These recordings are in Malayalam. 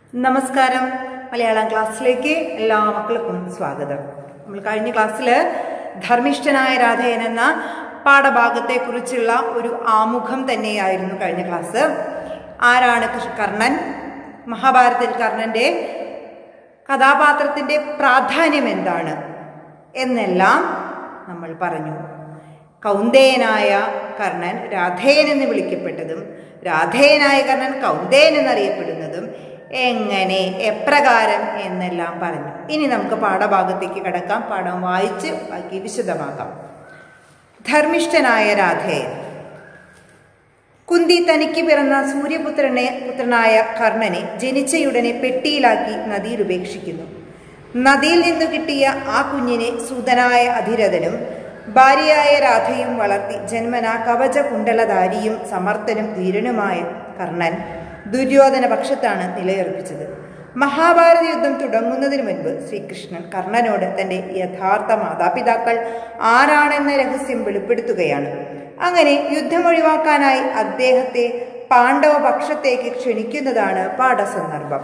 നമസ്കാരം മലയാളം ക്ലാസ്സിലേക്ക് എല്ലാ മക്കൾക്കും സ്വാഗതം നമ്മൾ കഴിഞ്ഞ ക്ലാസ്സിൽ ധർമ്മിഷ്ഠനായ രാധയൻ എന്ന പാഠഭാഗത്തെക്കുറിച്ചുള്ള ഒരു ആമുഖം തന്നെയായിരുന്നു കഴിഞ്ഞ ക്ലാസ് ആരാണ് കൃഷ്- കർണൻ മഹാഭാരതത്തിൽ കർണന്റെ കഥാപാത്രത്തിന്റെ പ്രാധാന്യം എന്താണ് എന്നെല്ലാം നമ്മൾ പറഞ്ഞു കൗന്ദേയനായ കർണൻ രാധേയൻ എന്ന് വിളിക്കപ്പെട്ടതും രാധേയനായ കർണൻ കൗന്ദേയൻ എന്നറിയപ്പെടുന്നതും എങ്ങനെ എപ്രകാരം എന്നെല്ലാം പറഞ്ഞു ഇനി നമുക്ക് പാഠഭാഗത്തേക്ക് കടക്കാം പാഠം വായിച്ച് ബാക്കി വിശദമാക്കാം ധർമ്മിഷ്ഠനായ രാധേയൻ കുന്തി തനിക്ക് പിറന്ന സൂര്യപുത്രനെ പുത്രനായ കർണനെ ജനിച്ചയുടനെ പെട്ടിയിലാക്കി നദിയിൽ ഉപേക്ഷിക്കുന്നു നദിയിൽ നിന്നു കിട്ടിയ ആ കുഞ്ഞിനെ സൂതനായ അധിരഥനും ഭാര്യയായ രാധയും വളർത്തി ജന്മന കവച കുണ്ടലധാരിയും സമർത്ഥനും ധീരനുമായ കർണൻ ദുര്യോധന പക്ഷത്താണ് നിലയുറപ്പിച്ചത് മഹാഭാരത യുദ്ധം തുടങ്ങുന്നതിന് മുൻപ് ശ്രീകൃഷ്ണൻ കർണനോട് തന്റെ യഥാർത്ഥ മാതാപിതാക്കൾ ആരാണെന്ന രഹസ്യം വെളിപ്പെടുത്തുകയാണ് അങ്ങനെ യുദ്ധം ഒഴിവാക്കാനായി അദ്ദേഹത്തെ പാണ്ഡവ പക്ഷത്തേക്ക് ക്ഷണിക്കുന്നതാണ് പാഠസന്ദർഭം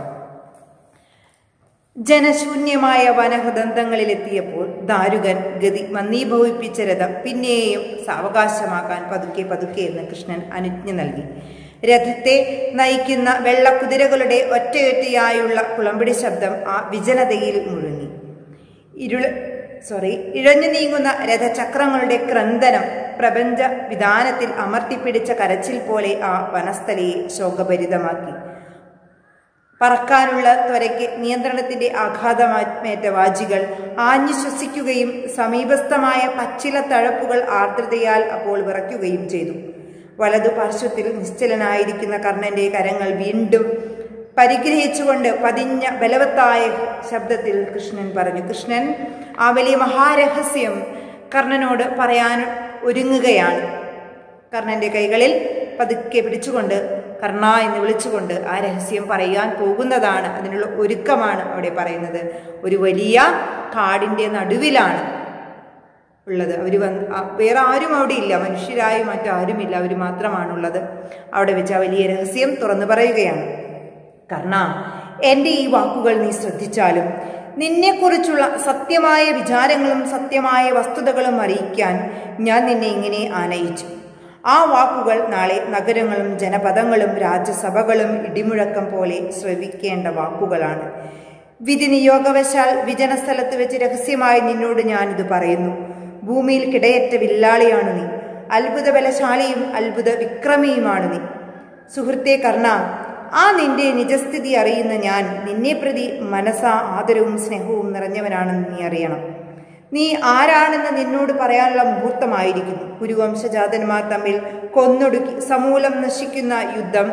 ജനശൂന്യമായ വനഹൃദന്തങ്ങളിലെത്തിയപ്പോൾ ദാരുകൻ ഗതി മന്ദീഭവിപ്പിച്ച രഥം പിന്നെയും സാവകാശമാക്കാൻ പതുക്കെ പതുക്കെ എന്ന് കൃഷ്ണൻ അനുജ്ഞ നൽകി രഥത്തെ നയിക്കുന്ന വെള്ളക്കുതിരകളുടെ ഒറ്റയൊറ്റയായുള്ള കുളമ്പിടി ശബ്ദം ആ വിജനതയിൽ മുഴുങ്ങി ഇരുള സോറി ഇഴഞ്ഞു നീങ്ങുന്ന രഥചക്രങ്ങളുടെ ക്രന്ദനം പ്രപഞ്ച വിധാനത്തിൽ അമർത്തിപ്പിടിച്ച കരച്ചിൽ പോലെ ആ വനസ്ഥലയെ ശോകഭരിതമാക്കി പറക്കാനുള്ള ത്വരയ്ക്ക് നിയന്ത്രണത്തിന്റെ ആഘാതമേറ്റ വാജികൾ ആഞ്ഞു ശ്വസിക്കുകയും സമീപസ്ഥമായ പച്ചില തഴപ്പുകൾ ആർദ്രതയാൽ അപ്പോൾ വിറയ്ക്കുകയും ചെയ്തു വലതു പാർശ്വത്തിൽ നിശ്ചലനായിരിക്കുന്ന കർണന്റെ കരങ്ങൾ വീണ്ടും പരിഗ്രഹിച്ചുകൊണ്ട് പതിഞ്ഞ ബലവത്തായ ശബ്ദത്തിൽ കൃഷ്ണൻ പറഞ്ഞു കൃഷ്ണൻ ആ വലിയ മഹാരഹസ്യം കർണനോട് പറയാൻ ഒരുങ്ങുകയാണ് കർണന്റെ കൈകളിൽ പതുക്കെ പിടിച്ചുകൊണ്ട് കർണ എന്ന് വിളിച്ചുകൊണ്ട് ആ രഹസ്യം പറയാൻ പോകുന്നതാണ് അതിനുള്ള ഒരുക്കമാണ് അവിടെ പറയുന്നത് ഒരു വലിയ കാടിന്റെ നടുവിലാണ് ഉള്ളത് അവർ വന്ന് ആ, വേറെ ആരും അവിടെ ഇല്ല മനുഷ്യരായും മറ്റാരുമില്ല അവർ മാത്രമാണുള്ളത് അവിടെ വെച്ച് ആ വലിയ രഹസ്യം തുറന്നു പറയുകയാണ് കർണ എൻ്റെ ഈ വാക്കുകൾ നീ ശ്രദ്ധിച്ചാലും നിന്നെക്കുറിച്ചുള്ള സത്യമായ വിചാരങ്ങളും സത്യമായ വസ്തുതകളും അറിയിക്കാൻ ഞാൻ നിന്നെ ഇങ്ങനെ ആനയിച്ചു ആ വാക്കുകൾ നാളെ നഗരങ്ങളും ജനപദങ്ങളും രാജ്യസഭകളും ഇടിമുഴക്കം പോലെ ശ്രവിക്കേണ്ട വാക്കുകളാണ് വിധി നിയോഗവശാൽ വിജനസ്ഥലത്ത് വെച്ച് രഹസ്യമായി നിന്നോട് ഞാനിത് പറയുന്നു ഭൂമിയിൽ കിടയറ്റ വില്ലാളിയാണ് നീ അത്ഭുത ബലശാലിയും അത്ഭുത വിക്രമിയുമാണ് നീ സുഹൃത്തെ കർണ ആ നിന്റെ നിജസ്ഥിതി അറിയുന്ന ഞാൻ നിന്നെ പ്രതി മനസ്സ ആദരവും സ്നേഹവും നിറഞ്ഞവനാണെന്ന് നീ അറിയണം നീ ആരാണെന്ന് നിന്നോട് പറയാനുള്ള മുഹൂർത്തമായിരിക്കുന്നു കുരുവംശജാതന്മാർ തമ്മിൽ കൊന്നൊടുക്കി സമൂലം നശിക്കുന്ന യുദ്ധം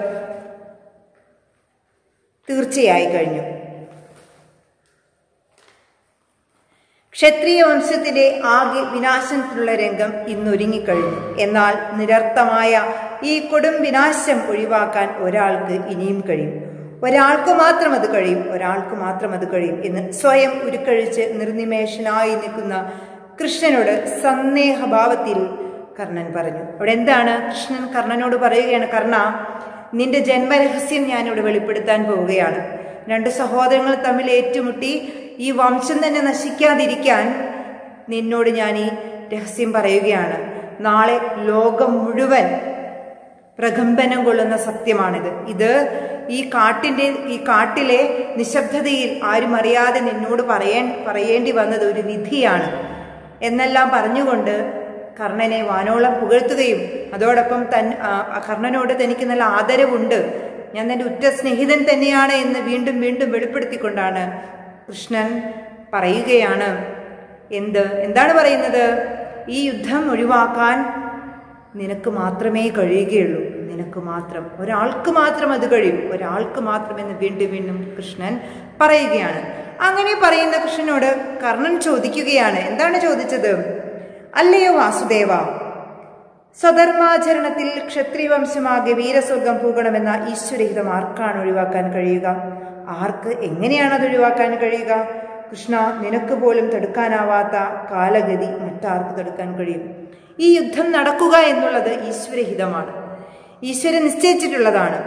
തീർച്ചയായി കഴിഞ്ഞു ക്ഷത്രിയ വംശത്തിന്റെ ആകെ വിനാശനത്തിലുള്ള രംഗം ഇന്നൊരുങ്ങിക്കഴിഞ്ഞു എന്നാൽ നിരർത്ഥമായ ഈ കൊടും വിനാശം ഒഴിവാക്കാൻ ഒരാൾക്ക് ഇനിയും കഴിയും ഒരാൾക്ക് മാത്രം അത് കഴിയും ഒരാൾക്ക് മാത്രം അത് കഴിയും എന്ന് സ്വയം ഉരുക്കഴിച്ച് നിർനിമേഷനായി നിൽക്കുന്ന കൃഷ്ണനോട് സന്ദേഹഭാവത്തിൽ കർണൻ പറഞ്ഞു അവിടെ എന്താണ് കൃഷ്ണൻ കർണനോട് പറയുകയാണ് കർണ നിന്റെ ജന്മരഹസ്യം ഞാനിവിടെ വെളിപ്പെടുത്താൻ പോവുകയാണ് രണ്ട് സഹോദരങ്ങൾ തമ്മിൽ ഏറ്റുമുട്ടി ഈ വംശം തന്നെ നശിക്കാതിരിക്കാൻ നിന്നോട് ഞാൻ ഈ രഹസ്യം പറയുകയാണ് നാളെ ലോകം മുഴുവൻ പ്രകമ്പനം കൊള്ളുന്ന സത്യമാണിത് ഇത് ഈ കാട്ടിന്റെ ഈ കാട്ടിലെ നിശബ്ദതയിൽ ആരും അറിയാതെ നിന്നോട് പറയേ പറയേണ്ടി വന്നത് ഒരു വിധിയാണ് എന്നെല്ലാം പറഞ്ഞുകൊണ്ട് കർണനെ വാനോളം പുകഴ്ത്തുകയും അതോടൊപ്പം തൻ ആ, കർണനോട് തനിക്ക് നല്ല ആദരവുണ്ട് ഞാൻ എൻ്റെ ഉറ്റ സ്നേഹിതൻ തന്നെയാണ് എന്ന് വീണ്ടും വീണ്ടും വെളിപ്പെടുത്തിക്കൊണ്ടാണ് കൃഷ്ണൻ പറയുകയാണ് എന്ത് എന്താണ് പറയുന്നത് ഈ യുദ്ധം ഒഴിവാക്കാൻ നിനക്ക് മാത്രമേ കഴിയുകയുള്ളൂ നിനക്ക് മാത്രം ഒരാൾക്ക് മാത്രം അത് കഴിയും ഒരാൾക്ക് മാത്രം എന്ന് വീണ്ടും വീണ്ടും കൃഷ്ണൻ പറയുകയാണ് അങ്ങനെ പറയുന്ന കൃഷ്ണനോട് കർണൻ ചോദിക്കുകയാണ് എന്താണ് ചോദിച്ചത് അല്ലയോ വാസുദേവ സ്വധർമാചരണത്തിൽ ക്ഷത്രിയവംശമാകെ വീരസ്വർഗം പൂകണമെന്ന ഈശ്വരഹിതം ആർക്കാണ് ഒഴിവാക്കാൻ കഴിയുക ആർക്ക് എങ്ങനെയാണ് അത് ഒഴിവാക്കാൻ കഴിയുക കൃഷ്ണ നിനക്ക് പോലും തടുക്കാനാവാത്ത കാലഗതി മറ്റാർക്ക് തടുക്കാൻ കഴിയും ഈ യുദ്ധം നടക്കുക എന്നുള്ളത് ഈശ്വരഹിതമാണ് ഈശ്വരൻ നിശ്ചയിച്ചിട്ടുള്ളതാണ്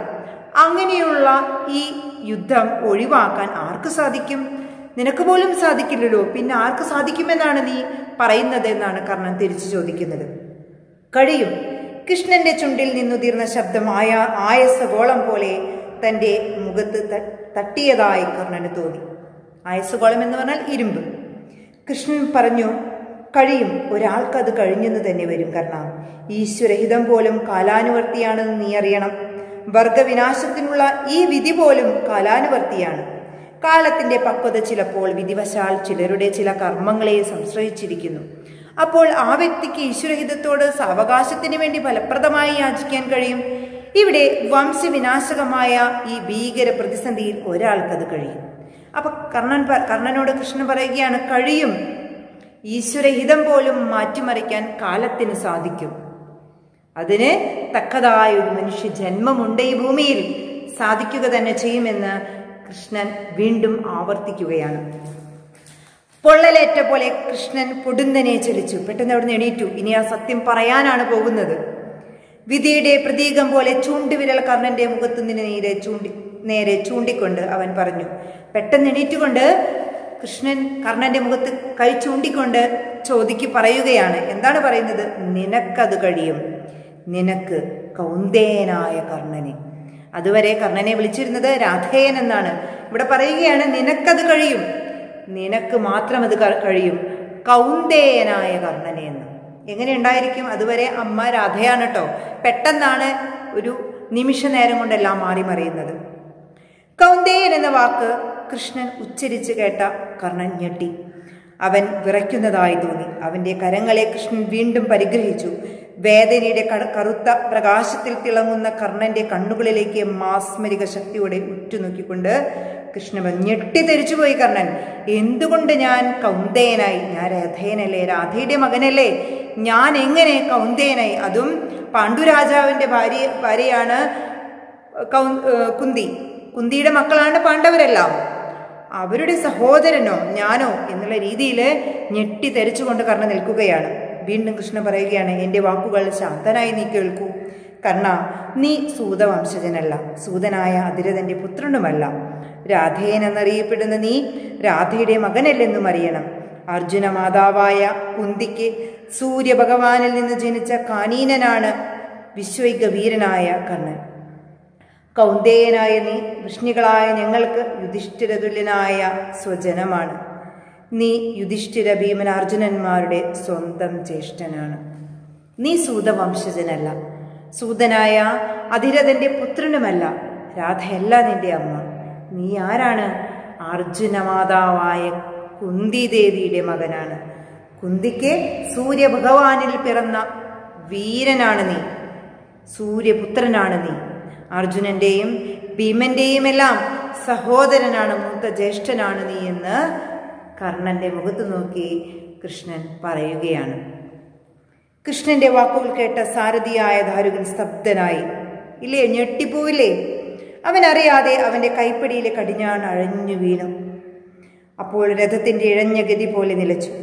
അങ്ങനെയുള്ള ഈ യുദ്ധം ഒഴിവാക്കാൻ ആർക്ക് സാധിക്കും നിനക്ക് പോലും സാധിക്കില്ലല്ലോ പിന്നെ ആർക്ക് സാധിക്കുമെന്നാണ് നീ പറയുന്നത് എന്നാണ് കർണൻ തിരിച്ചു ചോദിക്കുന്നത് കഴിയും കൃഷ്ണന്റെ ചുണ്ടിൽ നിന്നുതിർന്ന ശബ്ദം ആയ ആയസഗോളം പോലെ തന്റെ മുഖത്ത് ത- തട്ടിയതായി കർണന് തോന്നി ആയസഗോളം എന്ന് പറഞ്ഞാൽ ഇരുമ്പ് കൃഷ്ണൻ പറഞ്ഞു കഴിയും ഒരാൾക്കത് കഴിഞ്ഞെന്ന് തന്നെ വരും കർണ ഈശ്വരഹിതം പോലും കാലാനുവർത്തിയാണെന്ന് നീ അറിയണം വർഗവിനാശത്തിനുള്ള ഈ വിധി പോലും കാലാനുവർത്തിയാണ് കാലത്തിന്റെ പക്വത ചിലപ്പോൾ വിധിവശാൽ ചിലരുടെ ചില കർമ്മങ്ങളെ സംശ്രയിച്ചിരിക്കുന്നു അപ്പോൾ ആ വ്യക്തിക്ക് ഈശ്വരഹിതത്തോട് സാവകാശത്തിന് വേണ്ടി ഫലപ്രദമായി യാചിക്കാൻ കഴിയും ഇവിടെ വംശവിനാശകമായ ഈ ഭീകര പ്രതിസന്ധിയിൽ ഒരാൾക്കത് കഴിയും അപ്പൊ കർണൻ പ- കർണനോട് കൃഷ്ണൻ പറയുകയാണ് കഴിയും ഈശ്വരഹിതം പോലും മാറ്റിമറിക്കാൻ കാലത്തിന് സാധിക്കും അതിന് തക്കതായ ഒരു മനുഷ്യ ജന്മമുണ്ട് ഈ ഭൂമിയിൽ സാധിക്കുക തന്നെ ചെയ്യുമെന്ന് കൃഷ്ണൻ വീണ്ടും ആവർത്തിക്കുകയാണ് പൊള്ളലേറ്റ പോലെ കൃഷ്ണൻ പൊടുന്നനെ ചലിച്ചു പെട്ടെന്ന് അവിടുന്ന് എണീറ്റു ഇനി ആ സത്യം പറയാനാണ് പോകുന്നത് വിധിയുടെ പ്രതീകം പോലെ ചൂണ്ടുവിരൽ കർണന്റെ മുഖത്തു നിന്ന് നേരെ ചൂണ്ടി നേരെ ചൂണ്ടിക്കൊണ്ട് അവൻ പറഞ്ഞു പെട്ടെന്ന് എണീറ്റുകൊണ്ട് കൃഷ്ണൻ കർണന്റെ മുഖത്ത് കൈ ചൂണ്ടിക്കൊണ്ട് ചോദിക്ക് പറയുകയാണ് എന്താണ് പറയുന്നത് നിനക്കത് കഴിയും നിനക്ക് കൗന്ദേയനായ കർണനെ അതുവരെ കർണനെ വിളിച്ചിരുന്നത് രാധേയൻ എന്നാണ് ഇവിടെ പറയുകയാണ് നിനക്കത് കഴിയും നിനക്ക് മാത്രം അത് ക- കഴിയും കൗന്ദേയനായ കർണനെ എന്ന് എങ്ങനെ ഉണ്ടായിരിക്കും അതുവരെ അമ്മ രാധയാണ് കേട്ടോ പെട്ടെന്നാണ് ഒരു നിമിഷ നേരം കൊണ്ടെല്ലാം മാറി മറിയുന്നത് കൗന്ദേയൻ എന്ന വാക്ക് കൃഷ്ണൻ ഉച്ചരിച്ച് കേട്ട കർണൻ ഞെട്ടി അവൻ വിറയ്ക്കുന്നതായി തോന്നി അവന്റെ കരങ്ങളെ കൃഷ്ണൻ വീണ്ടും പരിഗ്രഹിച്ചു വേദനയുടെ കട- കറുത്ത പ്രകാശത്തിൽ തിളങ്ങുന്ന കർണന്റെ കണ്ണുകളിലേക്ക് മാസ്മരിക ശക്തിയോടെ ഉറ്റുനോക്കിക്കൊണ്ട് കൃഷ്ണൻ ഞെട്ടിത്തെരിച്ചുപോയി കർണൻ എന്തുകൊണ്ട് ഞാൻ കൗന്ദേയനായി ഞാൻ രാധേയനല്ലേ രാധയുടെ മകനല്ലേ ഞാൻ എങ്ങനെ കൗന്ദേയനായി അതും പാണ്ഡുരാജാവിന്റെ ഭാര്യ ഭാര്യയാണ് കൗ ഏഹ് കുന്തി കുന്തിയുടെ മക്കളാണ് പാണ്ഡവരെല്ലാം അവരുടെ സഹോദരനോ ഞാനോ എന്നുള്ള രീതിയിൽ ഞെട്ടി തെറിച്ചുകൊണ്ട് കർണ നിൽക്കുകയാണ് വീണ്ടും കൃഷ്ണൻ പറയുകയാണ് എൻ്റെ വാക്കുകൾ ശാന്തനായി നീ കേൾക്കൂ കർണ നീ സൂതവംശജനല്ല സൂതനായ അതിരഥന്റെ പുത്രനുമല്ല രാധേയൻ എന്നറിയപ്പെടുന്ന നീ രാധയുടെ മകനല്ലെന്നും അറിയണം അർജുന മാതാവായ കുന്തിക്ക് സൂര്യഭഗവാനിൽ നിന്ന് ജനിച്ച കാനീനനാണ് വിശ്വൈക വീരനായ കർണൻ കൗന്ദേയനായ നീ വൃഷ്ണികളായ ഞങ്ങൾക്ക് യുധിഷ്ഠിരതുല്യനായ സ്വജനമാണ് നീ യുധിഷ്ഠിര ഭീമൻ അർജുനന്മാരുടെ സ്വന്തം ജ്യേഷ്ഠനാണ് നീ സൂതവംശജനല്ല സൂതനായ അധിരഥന്റെ പുത്രനുമല്ല രാധയല്ല നിന്റെ അമ്മ നീ ആരാണ് അർജുനമാതാവായ കുന്തിദേവിയുടെ മകനാണ് കുന്തിക്ക് സൂര്യഭഗവാനിൽ പിറന്ന വീരനാണ് നീ സൂര്യപുത്രനാണ് നീ അർജുനന്റെയും ഭീമന്റെയും എല്ലാം സഹോദരനാണ് മൂത്ത ജ്യേഷ്ഠനാണ് നീ എന്ന് കർണന്റെ മുഖത്ത് നോക്കി കൃഷ്ണൻ പറയുകയാണ് കൃഷ്ണന്റെ വാക്കുകൾ കേട്ട സാരഥിയായ ദാരുകൻ സ്തബ്ധനായി ഇല്ലേ ഞെട്ടിപ്പോവില്ലേ അവൻ അറിയാതെ അവന്റെ കൈപ്പടിയിലെ കടിഞ്ഞാൺ അഴഞ്ഞു വീണു അപ്പോൾ രഥത്തിന്റെ ഇഴഞ്ഞ ഗതി പോലെ നിലച്ചു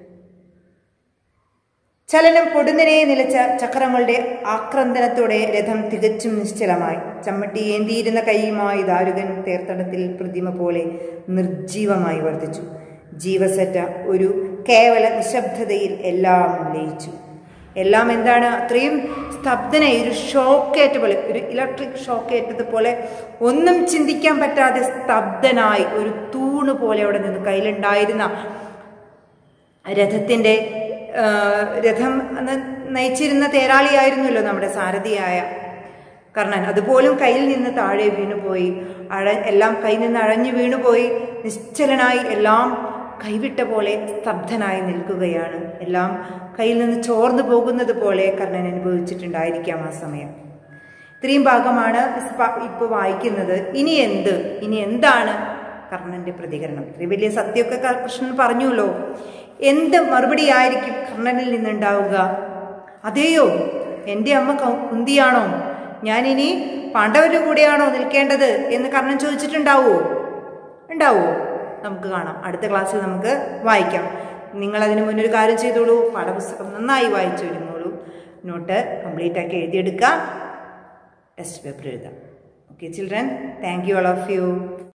ചലനം പൊടുന്നനെ നിലച്ച ചക്രങ്ങളുടെ ആക്രന്ദനത്തോടെ രഥം തികച്ചും നിശ്ചലമായി ചമ്മട്ടി ഏന്തിയിരുന്ന കൈയുമായി ദാരുകൻ തേർത്തടത്തിൽ പ്രതിമ പോലെ നിർജീവമായി വർദ്ധിച്ചു ജീവസറ്റ ഒരു കേവല നിശബ്ദതയിൽ എല്ലാം ലയിച്ചു എല്ലാം എന്താണ് അത്രയും സ്തബ്ധനായി ഒരു ഷോക്കേറ്റ പോലെ ഒരു ഇലക്ട്രിക് ഷോക്കേറ്റത് പോലെ ഒന്നും ചിന്തിക്കാൻ പറ്റാതെ സ്തബ്ധനായി ഒരു തൂണ് പോലെ അവിടെ നിന്ന് കയ്യിലുണ്ടായിരുന്ന രഥത്തിന്റെ ആ, രഥം അന്ന് നയിച്ചിരുന്ന തേരാളിയായിരുന്നല്ലോ നമ്മുടെ സാരഥിയായ കർണൻ അതുപോലും കയ്യിൽ നിന്ന് താഴെ വീണുപോയി അഴ എല്ലാം കയ്യിൽ നിന്ന് അഴഞ്ഞു വീണുപോയി നിശ്ചലനായി എല്ലാം കൈവിട്ട പോലെ സ്തബ്ധനായി നിൽക്കുകയാണ് എല്ലാം കയ്യിൽ നിന്ന് ചോർന്നു പോകുന്നത് പോലെ കർണൻ അനുഭവിച്ചിട്ടുണ്ടായിരിക്കാം ആ സമയം ഇത്രയും ഭാഗമാണ് ഇപ്പോൾ വായിക്കുന്നത് ഇനി എന്ത് ഇനി എന്താണ് കർണന്റെ പ്രതികരണം ഇത്രയും വലിയ സത്യമൊക്കെ ക- കൃഷ്ണൻ പറഞ്ഞുല്ലോ എന്ത് മറുപടി ആയിരിക്കും കർണനിൽ നിന്നുണ്ടാവുക അതെയോ എൻ്റെ അമ്മ കൗ- കുന്തിയാണോ ഞാനിനി പാണ്ഡവരുടെ കൂടെയാണോ നിൽക്കേണ്ടത് എന്ന് കർണൻ ചോദിച്ചിട്ടുണ്ടാവുമോ ഉണ്ടാവുമോ നമുക്ക് കാണാം അടുത്ത ക്ലാസ്സിൽ നമുക്ക് വായിക്കാം നിങ്ങൾ അതിന് മുന്നൊരു കാര്യം ചെയ്തോളൂ പാഠപുസ്തകം നന്നായി വായിച്ചു വരുന്നോളൂ നോട്ട് കംപ്ലീറ്റ് ആക്കി എഴുതിയെടുക്കുക ടെസ്റ്റ് പേപ്പർ എഴുതാം okay okay children thank you all of U